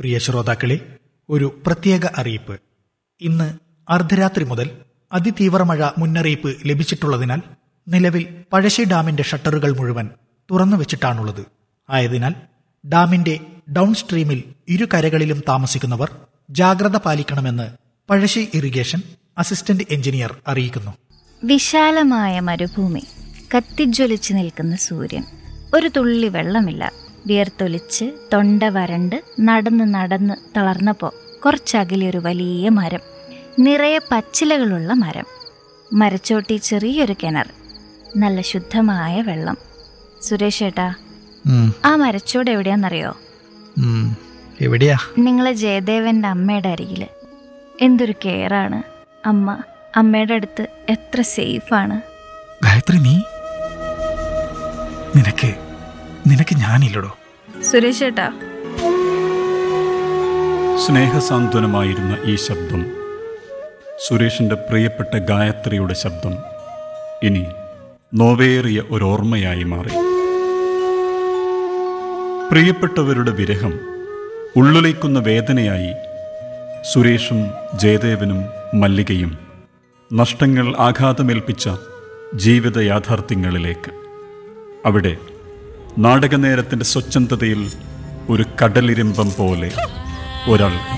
പ്രിയ ശ്രോതാക്കളെ ഒരു പ്രത്യേക അറിയിപ്പ് ഇന്ന് അർദ്ധരാത്രി മുതൽ അതിതീവ്ര മഴ മുന്നറിയിപ്പ് ലഭിച്ചിട്ടുള്ളതിനാൽ നിലവിൽ പഴശ്ശി ഡാമിന്റെ ഷട്ടറുകൾ മുഴുവൻ തുറന്നു വെച്ചിട്ടാണുള്ളത് ആയതിനാൽ ഡാമിന്റെ ഡൗൺ സ്ട്രീമിൽ ഇരു കരകളിലും താമസിക്കുന്നവർ ജാഗ്രത പാലിക്കണമെന്ന് പഴശ്ശി ഇറിഗേഷൻ അസിസ്റ്റന്റ് എഞ്ചിനീയർ അറിയിക്കുന്നു വിശാലമായ മരുഭൂമി കത്തിജ്വലിച്ച് നിൽക്കുന്ന സൂര്യൻ ഒരു തുള്ളി വെള്ളമില്ല വിയർത്തൊലിച്ച് തൊണ്ട വരണ്ട് നടന്ന് നടന്ന് തളർന്നപ്പോൾ കുറച്ചകലെ ഒരു വലിയ മരം നിറയെ പച്ചിലകളുള്ള മരം മരച്ചോട്ടി ചെറിയൊരു കിണർ നല്ല ശുദ്ധമായ വെള്ളം സുരേഷ് ഏട്ടാ ആ മരച്ചോട് എവിടെയാണെന്നറിയോ എവിടെയാ നിങ്ങളെ ജയദേവന്റെ അമ്മയുടെ അരികിൽ എന്തൊരു കെയറാണ് അമ്മ അമ്മയുടെ അടുത്ത് എത്ര സേഫാണ് ഗായത്രി നീ നിനക്ക് നിനക്ക് ഞാനില്ലടോ സുരേഷ് ഏട്ടാ സ്നേഹസാന്ത്വനമായിരുന്ന ഈ ശബ്ദം സുരേഷിൻ്റെ പ്രിയപ്പെട്ട ഗായത്രിയുടെ ശബ്ദം ഇനി നോവേറിയ ഒരോർമ്മയായി മാറി പ്രിയപ്പെട്ടവരുടെ വിരഹം ഉള്ളുലയ്ക്കുന്ന വേദനയായി സുരേഷും ജയദേവനും മല്ലികയും നഷ്ടങ്ങൾ ആഘാതമേൽപ്പിച്ച ജീവിത യാഥാർത്ഥ്യങ്ങളിലേക്ക് അവിടെ നാടകനേരത്തിൻ്റെ സ്വച്ഛന്തതയിൽ ഒരു കടലിരമ്പം പോലെ ഒരാൾ